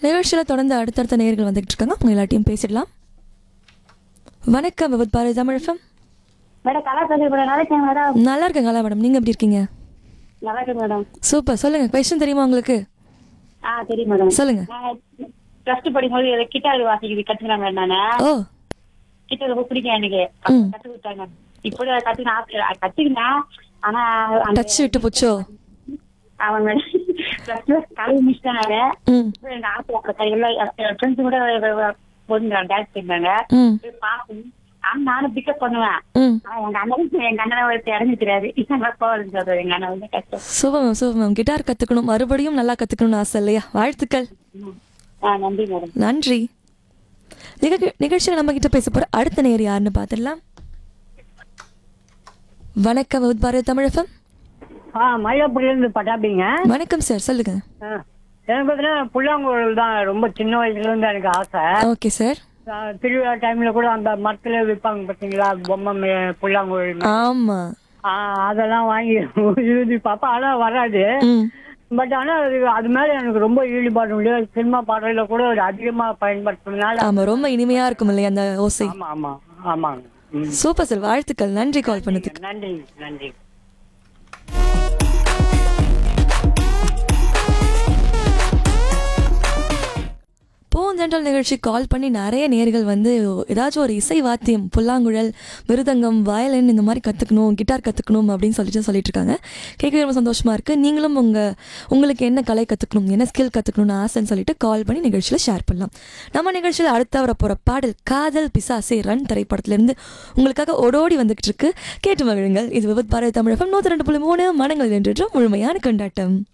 நிகழ்ச்சியில் தொடர்ந்து அடுத்தடுத்த நேயர்கள் வந்துகிட்டு இருக்காங்க அவங்க எல்லாத்தையும் பேசிடலாம் வணக்கம் விபத் பாரதி தமிழகம் மேடம் கலா பேசுறேன் மேடம் நல்லா இருக்கேன் மேடம் நல்லா இருக்கேங்களா மேடம் நீங்கள் எப்படி இருக்கீங்க நல்லா இருக்கேன் மேடம் சூப்பர் சொல்லுங்க கொஸ்டின் தெரியுமா உங்களுக்கு ஆ தெரியும் மேடம் சொல்லுங்க நான் ப்ளஸ் டூ படிக்கும்போது இதை கிட்டார் வாசிக்கிறது கத்துக்கிறேன் மேடம் நானு ஓ கிட்டார் ரொம்ப பிடிக்கும் எனக்கு ம். கத்து கொடுத்தாங்க இப்போ கத்துக்கினா கத்துக்கினேன் ஆனா அந்த டச் விட்டு போச்சோ அவன் மேடம் ப்ளஸ் டூ கலவு மிஸ் தான் நானு ம் இப்போ எங்க ஆசை எல்லாம் ஃப்ரெண்ட்ஸ் கூட போயிருந்தாங்க டான்ஸ் பண்ணாங்க ம் போய் பார்க்கணும் ஆனா நானும் பிக்கப் பண்ணுவேன் ம் ஆனா எங்க அண்ணன் எங்க அண்ணனை ஒருத்தர் இறங்கி தெரியாது கோவம் சொல்றது எங்க அண்ணன் வந்து கஷ்டம் super ma'am super ma'am guitar கற்றுக்கணும் மறுபடியும் நல்லா கற்றுக்கணும்னு ஆசை இல்லையா வாழ்த்துக்கள் ஆ நன்றி மேடம் நன்றி நிகழ் நிகழ்ச்சியில் நம்ம கிட்ட பேச போகிற அடுத்த நேர் யாருன்னு பார்த்துடலாம் வணக்கம் விபத் பாரதி தமிழகம் ஆ மயிலாப்பூர்லேருந்து பட்டாபிங்க வணக்கம் சார் சொல்லுங்க ஆ, எனக்கு பார்த்தீங்கன்னா புல்லாங்குழல் தான் ரொம்ப சின்ன வயசுலேருந்து எனக்கு ஆசை ஓகே சார் ஆ, திருவிழா டைம்ல கூட அந்த மரத்துல விற்பாங்க பார்த்தீங்களா பொம்மை மே- புல்லாங்குழல் ஆமா ஆ, அதெல்லாம் வாங்கி எழுதி பார்ப்பேன் ஆனால் வராது ம் பட் ஆனால் அது அது மேலே எனக்கு ரொம்ப ஈடுபாடு உண்டு சினிமா பாடலில் கூட அது அதிகமாக பயன்படுத்துறதுனால ஆமா ரொம்ப இனிமையா இருக்கும் இல்லையா அந்த ஓசை ஆமாம் ஆமாம் ஆமாங்க ம். சூப்பர் சார் வாழ்த்துக்கள் நன்றி கால் பண்ணதுக்கு நன்றி நன்றி பூஞ்சென்றல் நிகழ்ச்சி கால் பண்ணி நிறைய நேர்கள் வந்து ஏதாச்சும் ஒரு இசை வாத்தியம் புல்லாங்குழல் மிருதங்கம் வயலின் இந்த மாதிரி கற்றுக்கணும் கிட்டார் கற்றுக்கணும் அப்படின்னு சொல்லிட்டு சொல்லிட்டு இருக்காங்க கேட்க ரொம்ப சந்தோஷமா இருக்கு நீங்களும் உங்க உங்களுக்கு என்ன கலை கற்றுக்கணும் என்ன ஸ்கில் கற்றுக்கணும்னு ஆசைன்னு சொல்லிட்டு கால் பண்ணி நிகழ்ச்சியில் ஷேர் பண்ணலாம் நம்ம நிகழ்ச்சியில் அடுத்த வர போகிற பாடல் காதல் பிசாசே ரன் திரைப்படத்திலிருந்து உங்களுக்காக ஓடோடி வந்துகிட்டு இருக்கு கேட்டு மகிழுங்கள் இது விபத் பாரதி தமிழகம் நூற்றி ரெண்டு புள்ளி மூணு மனங்களில் நின்று முழுமையான கொண்டாட்டம்